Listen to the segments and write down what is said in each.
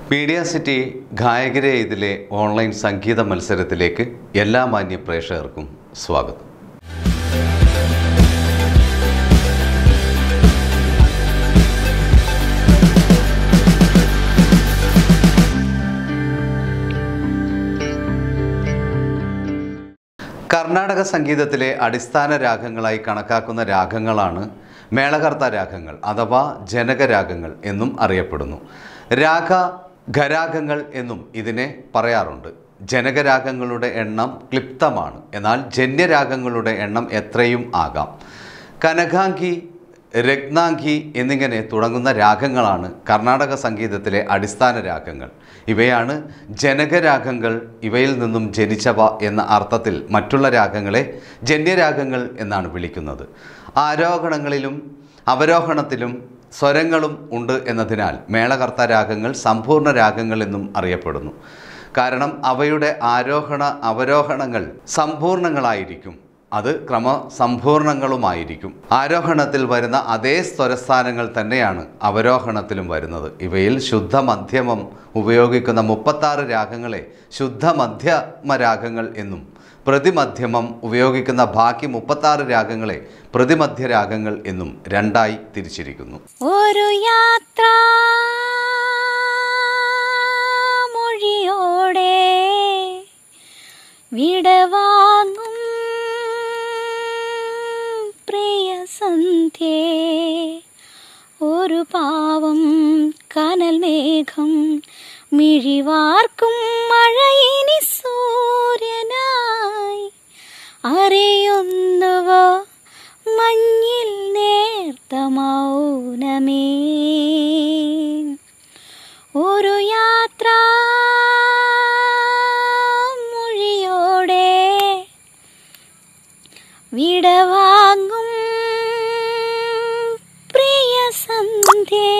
media city ഗായകരെ ഇതിലെ online സംഗീത മത്സരത്തിലേക്ക് എല്ലാ മാന്യ പ്രേക്ഷകർക്കും സ്വാഗതം കർണാടക സംഗീതത്തിലെ അടിസ്ഥാന രാഗങ്ങളായി കണക്കാക്കുന്ന രാഗങ്ങളാണ് മേളകർത്ത രാഗങ്ങൾ അഥവാ ജനകരാഗങ്ങൾ എന്നും അറിയപ്പെടുന്നു രാഗ ഖരാഗങ്ങൾ എന്നും ഇതിനെ പറയാറുണ്ട് ജനകരാഗങ്ങളുടെ എണ്ണം ക്ലിപ്തമാണ് എന്നാൽ ജന്യരാഗങ്ങളുടെ എണ്ണം എത്രയും ആകാം കനകാംഗി രത്നാംഗി എന്നിങ്ങനെ തുടങ്ങുന്ന രാഗങ്ങളാണ് കർണാടക സംഗീതത്തിലെ അടിസ്ഥാന രാഗങ്ങൾ ഇവയാണ് ജനകരാഗങ്ങൾ ഇവയിൽ നിന്നും ജനിച്ചവ എന്ന അർത്ഥത്തിൽ മറ്റുള്ള രാഗങ്ങളെ ജന്യരാഗങ്ങൾ എന്നാണ് വിളിക്കുന്നത് ആരോഹണങ്ങളിലും അവരോഹണത്തിലും സ്വരങ്ങളും ഉണ്ട് എന്നതിനാൽ മേളകർത്ത രാഗങ്ങൾ സമ്പൂർണ്ണ രാഗങ്ങൾ എന്നും അറിയപ്പെടുന്നു കാരണം അവയുടെ ആരോഹണ അവരോഹണങ്ങൾ സമ്പൂർണങ്ങളായിരിക്കും അത് ക്രമസമ്പൂർണങ്ങളുമായിരിക്കും ആരോഹണത്തിൽ വരുന്ന അതേ സ്വരസ്ഥാനങ്ങൾ തന്നെയാണ് അവരോഹണത്തിലും വരുന്നത് ഇവയിൽ ശുദ്ധ മധ്യമം ഉപയോഗിക്കുന്ന മുപ്പത്താറ് രാഗങ്ങളെ ശുദ്ധ മധ്യമ രാഗങ്ങൾ എന്നും പ്രതിമധ്യമം ഉപയോഗിക്കുന്ന ബാക്കി മുപ്പത്താറ് രാഗങ്ങളെ പ്രതിമധ്യ രാഗങ്ങൾ എന്നും രണ്ടായി തിരിച്ചിരിക്കുന്നു ഒരു യാത്ര മൊഴിയോടെ വിടവാങ്ങും പ്രിയ സന്ധ്യേ ഒരു പാവം കനൽ മേഘം മിഴിവാർക്കും മഴയിനി സൂര്യനായി അറിയുന്നുവോ മഞ്ഞിൽ നേർത്ത മൗനമേ ഒരു യാത്ര മൊഴിയോടെ വിടവാങ്ങും പ്രിയ സന്ധ്യേ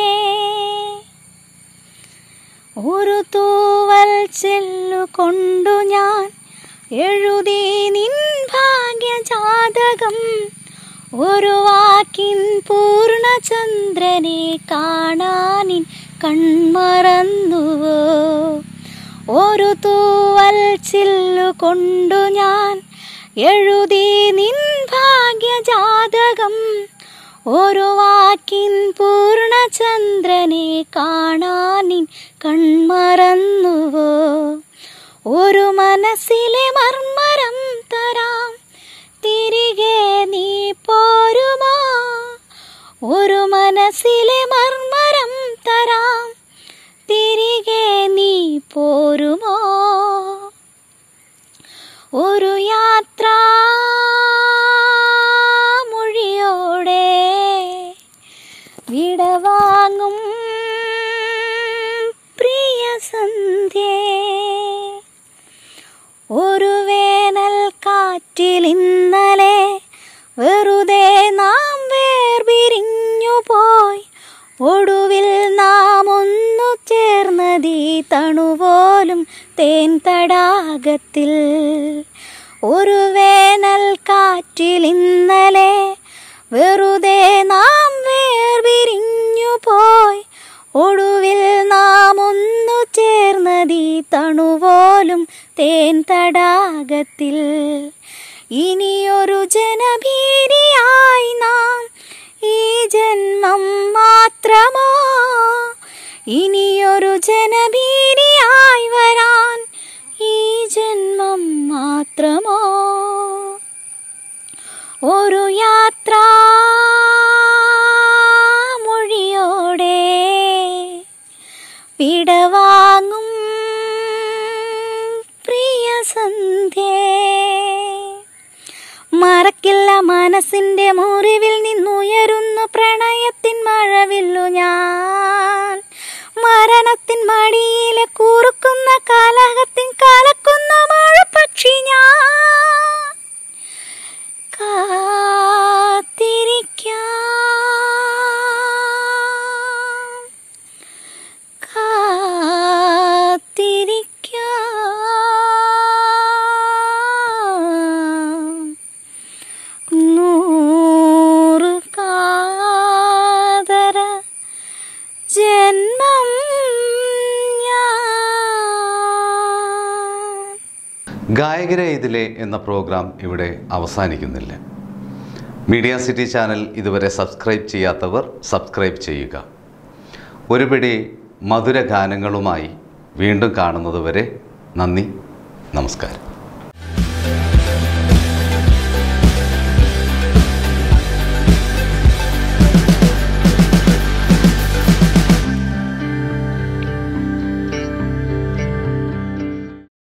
ഒരു തൂവൽ ചെല്ലുകൊണ്ടു ഞാൻ എഴുതി നിൻ ഭാഗ്യജാതകം ഒരു വാക്കിൻ പൂർണ്ണചന്ദ്രനെ കാണാനിൻ കൺമറന്നുവോ ഒരു തൂവൽ ചില്ലുകൊണ്ടു ഞാൻ എഴുതി നിൻ ഭാഗ്യജാതകം ഒരു വാക്കിൻ പൂർണ്ണചന്ദ്രനെ കാണാനിൻ കൺമറന്നുവോ ഒരു മനസ്സിലെ മർമ്മരം തരാം തിരികെ നീ പോരുമോ ഒരു മനസ്സിലെ മർമ്മരം തരാം തിരികെ നീ പോരുമോ ഒരു യാത്ര മൊഴിയോടെ വിടവാങ്ങും പ്രിയ സന്ധ്യേ ഒരു വേനൽ കാറ്റിൽ ഇന്നലെ വെറുതെ നാം വേർപിരിഞ്ഞു പോയി ഒടുവിൽ നാം ഒന്നു ചേർന്നതീ തണുപോലും തേൻ തടാകത്തിൽ ഒരു വേനൽ കാറ്റിൽ ഇന്നലെ വെറുതെ നാം വേർപിരിഞ്ഞു പോയി ഒടുവിൽ നാം ഒന്നു ചേർന്നതീ തണുപോലും തേൻ തടാകത്തിൽ ഇനിയൊരു ജനഭീതിയായി നാം ഈ ജന്മം മാത്രമോ ഇനിയൊരു ജനഭീതിയായി വരാൻ ഈ ജന്മം മാത്രമോ ഒരു യാത്ര മൊഴിയോടെ വിടവാങ്ങും പ്രിയ സന്ധ്യേ മറക്കില്ല മനസ്സിന്റെ മുറിവിൽ നിന്നുയരുന്നു പ്രണയത്തിൻ മഴവില്ലു ഞാൻ മരണത്തിൻ മടിയിലെ കൂറുക്കുന്ന കലഹത്തിൻ കലക്കുന്ന മഴ പക്ഷി ഞാൻ കാത്തിരിക്കാം കാത്തിരിക്കാം നൂറ് കാ ഗായകരെ ഇതിലെ എന്ന പ്രോഗ്രാം ഇവിടെ അവസാനിക്കുന്നില്ല മീഡിയ സിറ്റി ചാനൽ ഇതുവരെ സബ്സ്ക്രൈബ് ചെയ്യാത്തവർ സബ്സ്ക്രൈബ് ചെയ്യുക ഒരുപിടി മധുര ഗാനങ്ങളുമായി വീണ്ടും കാണുന്നതുവരെ നന്ദി നമസ്കാരം